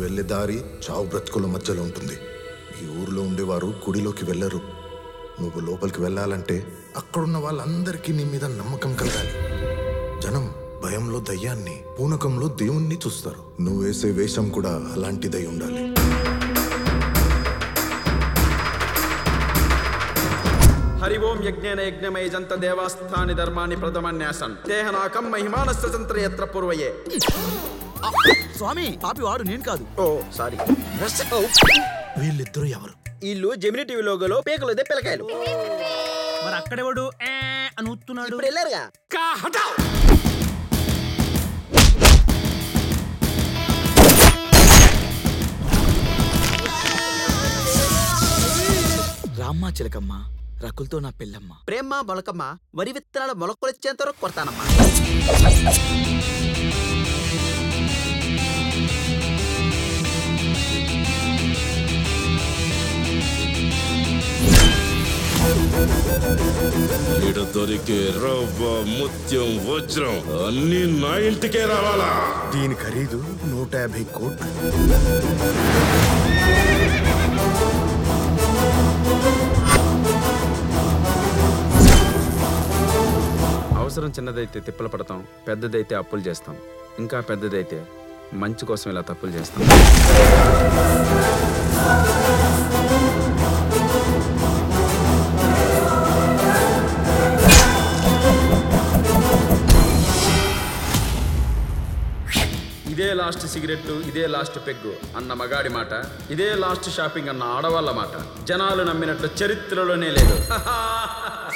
వెళ్ళే దారి చావు బ్రతుకుల మధ్యలో ఉంటుంది ఈ ఊరిలో ఉండేవారు గుడిలోకి వెళ్ళరు నువ్వు లోపలికి వెళ్ళాలంటే అక్కడున్న వాళ్ళందరికీ నీ మీద నమ్మకం కలగాలి జనం భయంలో దయ్యాన్ని పూనకంలో దేవుణ్ణి చూస్తారు నువ్వు వేసే వేషం కూడా అలాంటిదై ఉండాలి హరి ఓం యజ్ఞేన యజ్ఞమయ జంత దేవాస్థాని ధర్మాన్ని ప్రథమన్యాసన్ దేహనాకం మహిమానస్య చంత్ర యత్ర పూర్వయే స్వామి పాపి వాడు నేను కాదు ఓ సారీ వీళ్ళిద్దరూ ఎవరు వీళ్ళు జెమిని టీవీ లోగోలో పేకలు ఇదే పిల్లకాయలు మరి అక్కడెవడు ఏ అని ఊతున్నాడు ఇప్పుడు వెళ్ళారుగా రామ్మ చిలకమ్మ రకులతో నా పెళ్ళమ్మ ప్రేమ మొలకమ్మ వరి విత్తనాలు మొలకొలొచ్చేంత వరకు కొడతానమ్మా ఈడ దొరికే రవ్వ ముత్యం వజ్రం అన్ని నా ఇంటికే రావాలా దీని ఖరీదు నూట యాభై కోట్లు అవసరం చిన్నదైతే తిప్పలు పడతాం పెద్దదైతే అప్పులు చేస్తాం ఇంకా పెద్దదైతే మంచి కోసం ఇలా తప్పులు చేస్తాం ఇదే లాస్ట్ సిగరెట్ ఇదే లాస్ట్ పెగ్గు అన్న మగాడి మాట ఇదే లాస్ట్ షాపింగ్ అన్న ఆడవాళ్ళ మాట జనాలు నమ్మినట్లు చరిత్రలోనే లేదు